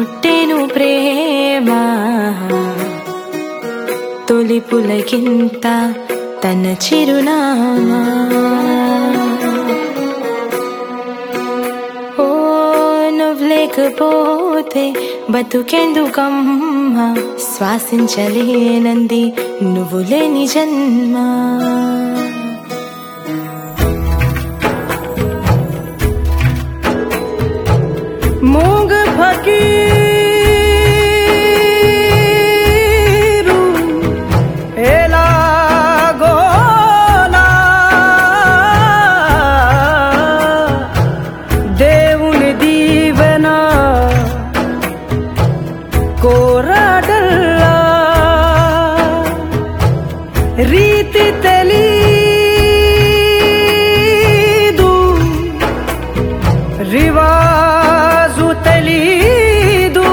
పుట్టేను ప్రేమ తొలి పులకింత తన చిరునామా ఓ నువ్వు లేకపోతే బతుకెందుకమ్మా శ్వాసించలేనంది నువ్వు లేని జన్మ మూగ ఫకీరు ఎలాగోలా దేవుని దీవెన కోరాడల్లా రీతి తెలీదు రివాజు తెలీదు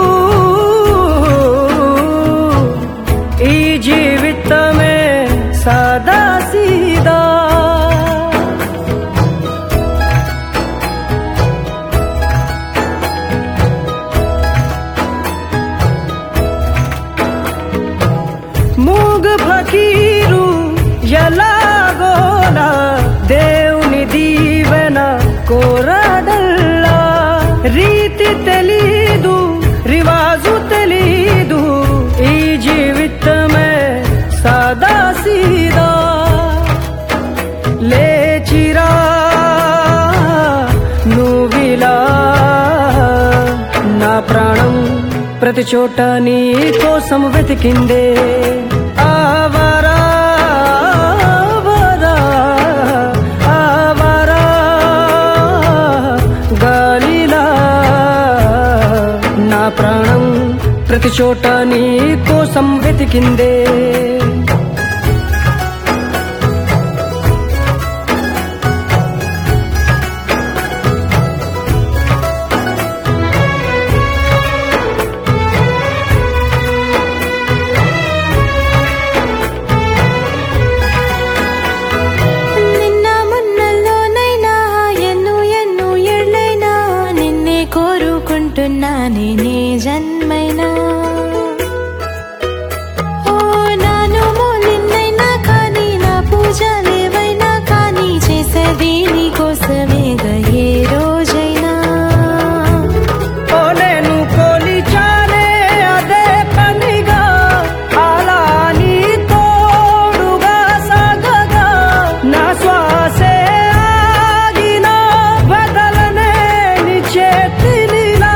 ఈ జీవితమే సదా సీదా మూగ ఫకీరు ఎలాగోలా దేవుని దీవెన కోరాడల్లా రీతి తెలీదు రివాజు తెలీదు ఈ జీవితమే సదా సీదా లేచిరా నువ్విలా నా ప్రాణం ప్రతి చోట నీ కోసం వెతికిందే ఆవారా ఆవారా, ఆవారా, గాలిలా నా ప్రాణం ప్రతి చోట నీ కోసం వెతికిందే నిన్న మొన్నలోనైనా ఎన్ను ఎన్ను ఏళ్ళైనా నిన్నే కోరుకుంటున్నా నేనే జన్మైనా ఓ నాను నిన్నైనా కానీ నా పూజలేవైనా కానీ చేసేది నీ కోసమేగా ఏ రోజైనా ఓ నేను కొలిచానే అదే పనిగా అలా నీ తోడుగా సాగగా నా శ్వాసే ఆగినా బదలనే నీ చేతినిలా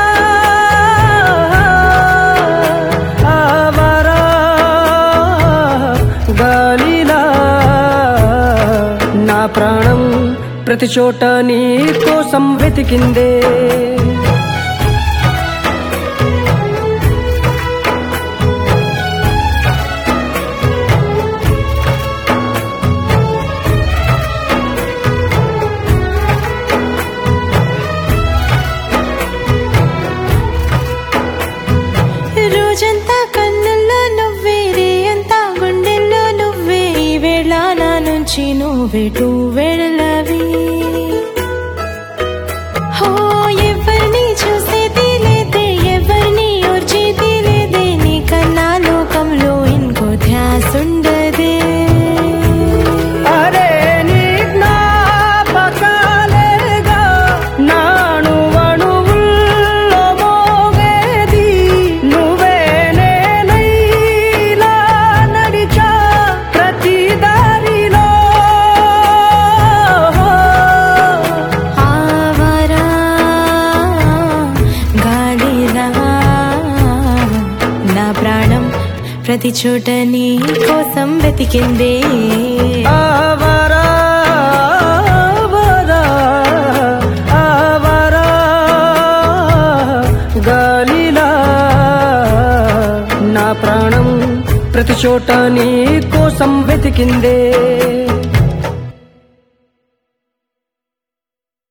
ఆవరా గాలిలా నా ప్రాణం ప్రతి చోట నీ కోసం వెతికిందే రోజంతా కన్నుల్లో నువ్వే రే అంతా గుండెల్లో నువ్వే ఈ వేళ నా నుంచి నువ్వెటు వెళ్ళవి హో ఎవరిని చూసేది లేదే ఎవరిని ఓర్చేది లేదే నీ కన్నా లోకంలో ఇంకో ధ్యాసుండదే అరే నీ జ్ఞాపకాలేగా నాను అణువుల్లో మోగేది నువ్వే నేనైలా నడిచా ప్రతి దారిలో ఆవరా గాలిలా నా ప్రాణం ప్రతి చోట నీ కోసం వెతికిందే ఆవరా ఆవరా, ఆవరా, గాలిలా నా ప్రాణం ప్రతి చోట నీ కోసం వెతికిందే